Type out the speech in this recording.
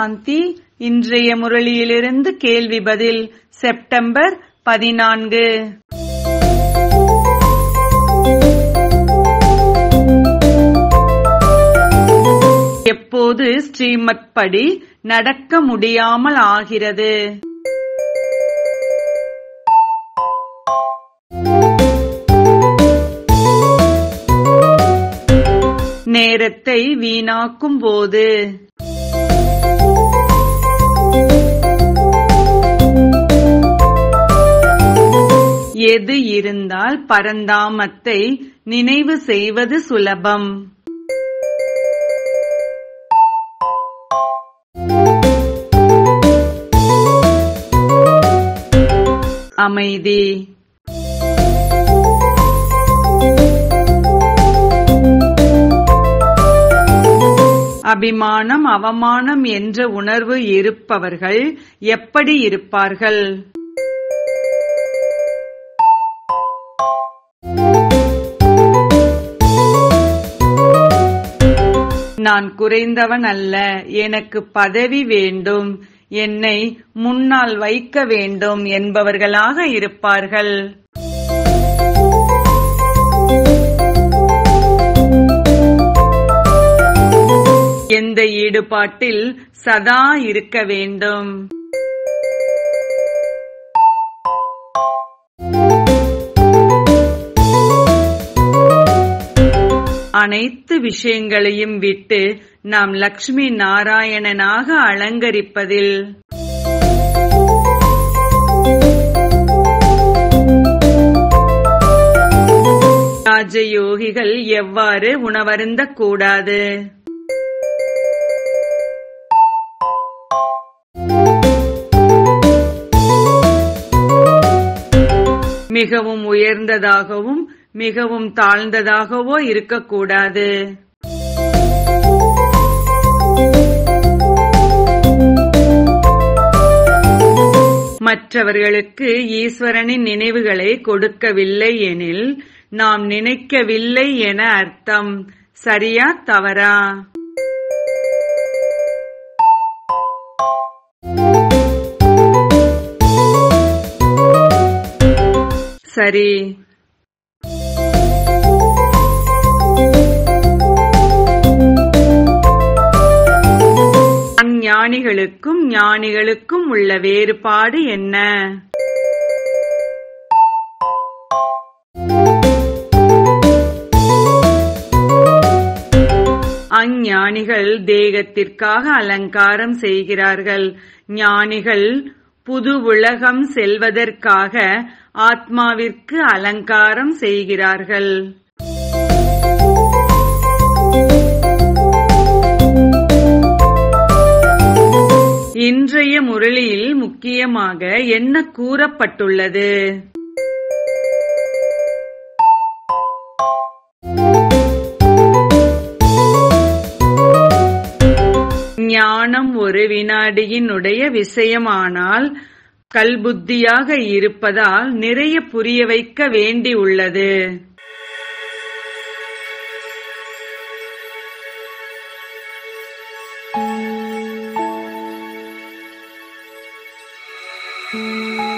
சாந்தி இன்றைய முரளியிலிருந்து கேள்வி பதில் செப்டம்பர் பதினான்கு எப்போது ஸ்ரீமத் படி நடக்க முடியாமல் ஆகிறது நேரத்தை வீணாக்கும் போது எது இருந்தால் பரந்தாமத்தை நினைவு செய்வது சுலபம் அமைதி அபிமானம் அவமானம் என்ற உணர்வு இருப்பவர்கள் எப்படி இருப்பார்கள் நான் குறைந்தவன் அல்ல எனக்கு பதவி வேண்டும் என்னை முன்னால் வைக்க வேண்டும் என்பவர்களாக இருப்பார்கள் எந்த ஈடுபாட்டில் சதா இருக்க வேண்டும் அனைத்து விஷயங்களையும் விட்டு நாம் லக்ஷ்மி நாராயணனாக அலங்கரிப்பதில் ராஜயோகிகள் எவ்வாறு உணவருந்தக் கூடாது மிகவும் உயர்ந்ததாகவும் மிகவும் தாழ்ந்ததாகவோ இருக்கக்கூடாது மற்றவர்களுக்கு ஈஸ்வரனின் நினைவுகளை கொடுக்கவில்லை எனில் நாம் நினைக்கவில்லை என அர்த்தம் சரியா தவறா சரி அஞ்ஞானிகளுக்கும் ஞானிகளுக்கும் உள்ள வேறுபாடு என்ன அஞ்ஞானிகள் தேகத்திற்காக அலங்காரம் செய்கிறார்கள் ஞானிகள் புது உலகம் செல்வதற்காக ஆத்மாவிற்கு அலங்காரம் செய்கிறார்கள் இன்றைய முரளியில் முக்கியமாக என்ன கூறப்பட்டுள்ளது ஞானம் ஒரு வினாடியினுடைய விஷயமானால் கல்புத்தியாக இருப்பதால் நிறைய புரிய வைக்க வேண்டி உள்ளது Thank you.